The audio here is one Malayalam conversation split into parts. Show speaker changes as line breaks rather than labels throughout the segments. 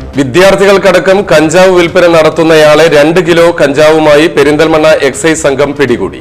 വിദ്യാർത്ഥികൾക്കടക്കം കഞ്ചാവ് വിൽപ്പന നടത്തുന്നയാളെ രണ്ട് കിലോ കഞ്ചാവുമായി പെരിന്തൽമണ്ണ എക്സൈസ് സംഘം പിടികൂടി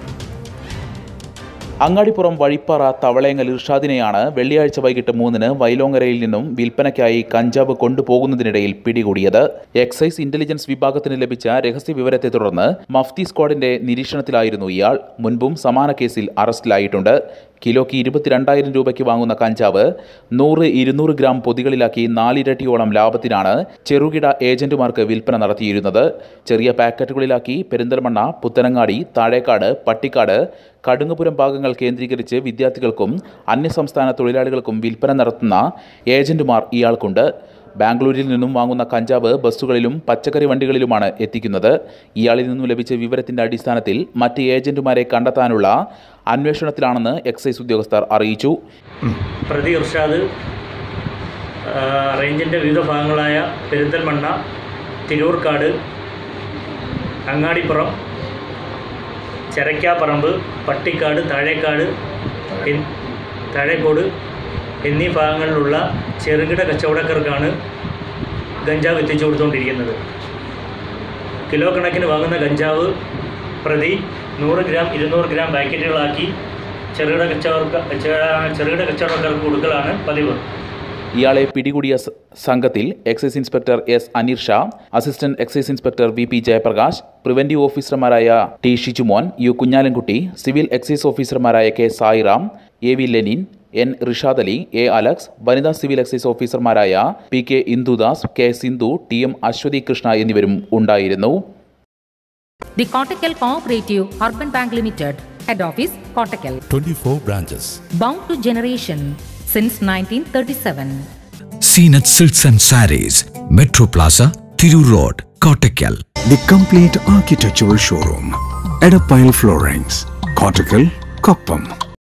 അങ്ങാടിപ്പുറം വഴിപ്പാറ തവളയങ്ങൽ ഇർഷാദിനെയാണ് വെള്ളിയാഴ്ച വൈകിട്ട് മൂന്നിന് വൈലോങ്ങരയിൽ നിന്നും വിൽപ്പനയ്ക്കായി കഞ്ചാവ് കൊണ്ടുപോകുന്നതിനിടയിൽ പിടികൂടിയത് എക്സൈസ് ഇന്റലിജൻസ് വിഭാഗത്തിന് ലഭിച്ച രഹസ്യ വിവരത്തെ തുടർന്ന് മഫ്തി സ്ക്വാഡിന്റെ നിരീക്ഷണത്തിലായിരുന്നു ഇയാൾ മുൻപും സമാന കേസിൽ അറസ്റ്റിലായിട്ടുണ്ട് കിലോയ്ക്ക് ഇരുപത്തിരണ്ടായിരം രൂപയ്ക്ക് വാങ്ങുന്ന കഞ്ചാവ് നൂറ് ഇരുന്നൂറ് ഗ്രാം പൊതികളിലാക്കി നാലിരട്ടിയോളം ലാഭത്തിനാണ് ചെറുകിട ഏജന്റുമാർക്ക് വിൽപ്പന നടത്തിയിരുന്നത് ചെറിയ പാക്കറ്റുകളിലാക്കി പെരിന്തൽമണ്ണ പുത്തനങ്ങാടി താഴേക്കാട് പട്ടിക്കാട് കടുങ്ങപുരം ഭാഗങ്ങൾ കേന്ദ്രീകരിച്ച് വിദ്യാർത്ഥികൾക്കും അന്യസംസ്ഥാന തൊഴിലാളികൾക്കും വിൽപ്പന നടത്തുന്ന ഏജന്റുമാർ ഇയാൾക്കുണ്ട് ബാംഗ്ലൂരിൽ നിന്നും വാങ്ങുന്ന കഞ്ചാവ് ബസ്സുകളിലും പച്ചക്കറി വണ്ടികളിലുമാണ് എത്തിക്കുന്നത് ഇയാളിൽ നിന്നും ലഭിച്ച വിവരത്തിന്റെ അടിസ്ഥാനത്തിൽ മറ്റ് ഏജന്റുമാരെ കണ്ടെത്താനുള്ള അന്വേഷണത്തിലാണെന്ന് എക്സൈസ് ഉദ്യോഗസ്ഥർ അറിയിച്ചു
പ്രതി ഇർഷാദ് ആ, റേഞ്ചിൻ്റെ വിവിധ ഭാഗങ്ങളായ പെരിന്തൽമണ്ണ തിരൂർക്കാട് അങ്ങാടിപ്പുറം ചെരക്കാപ്പറമ്പ് പട്ടിക്കാട് താഴേക്കാട് എൻ- താഴേക്കോട് എന്നീ ഭാഗങ്ങളിലുള്ള ചെറുകിട കച്ചവടക്കാർക്കാണ് ഗഞ്ചാവ് എത്തിച്ചു കൊടുത്തുകൊണ്ടിരിക്കുന്നത് കിലോ കണക്കിന് വാങ്ങുന്ന ഗഞ്ചാവ് പ്രതി നൂറ് ഗ്രാം ഇരുന്നൂറ് ഗ്രാം പാക്കറ്റുകളാക്കി ചെറുകിട കച്ചവട ചെറുകിട കച്ചവടക്കാർക്ക് കൊടുക്കലാണ് പതിവ്
ഇയാളെ പിടികൂടിയ സ- സംഘത്തിൽ excise inspector S Aneer Shah assistant excise inspector V P Jayaprakash preventive ഓഫീസർമാരായ T Shijumon U Kunhalankutty civil excise ഓഫീസർമാരായ K Sairam A V Lenin N Rishad Ali A Alex വനിതാ സിവിൽ എക്സൈസ് ഓഫീസർമാരായ P K Indudas K Sindhu T M Aswathi Krishna എന്നിവരും ഉണ്ടായിരുന്നു
The Kottakkal Cooperative Urban Bank Limited, Head Office, Kottakkal.
24 branches.
Bound to generation since 1937.
Seenat Silks and Saris, Metro Plaza, Thiru Road, Kottakkal.
The complete architectural showroom. Edapile Floorings. Cortical, Koppam.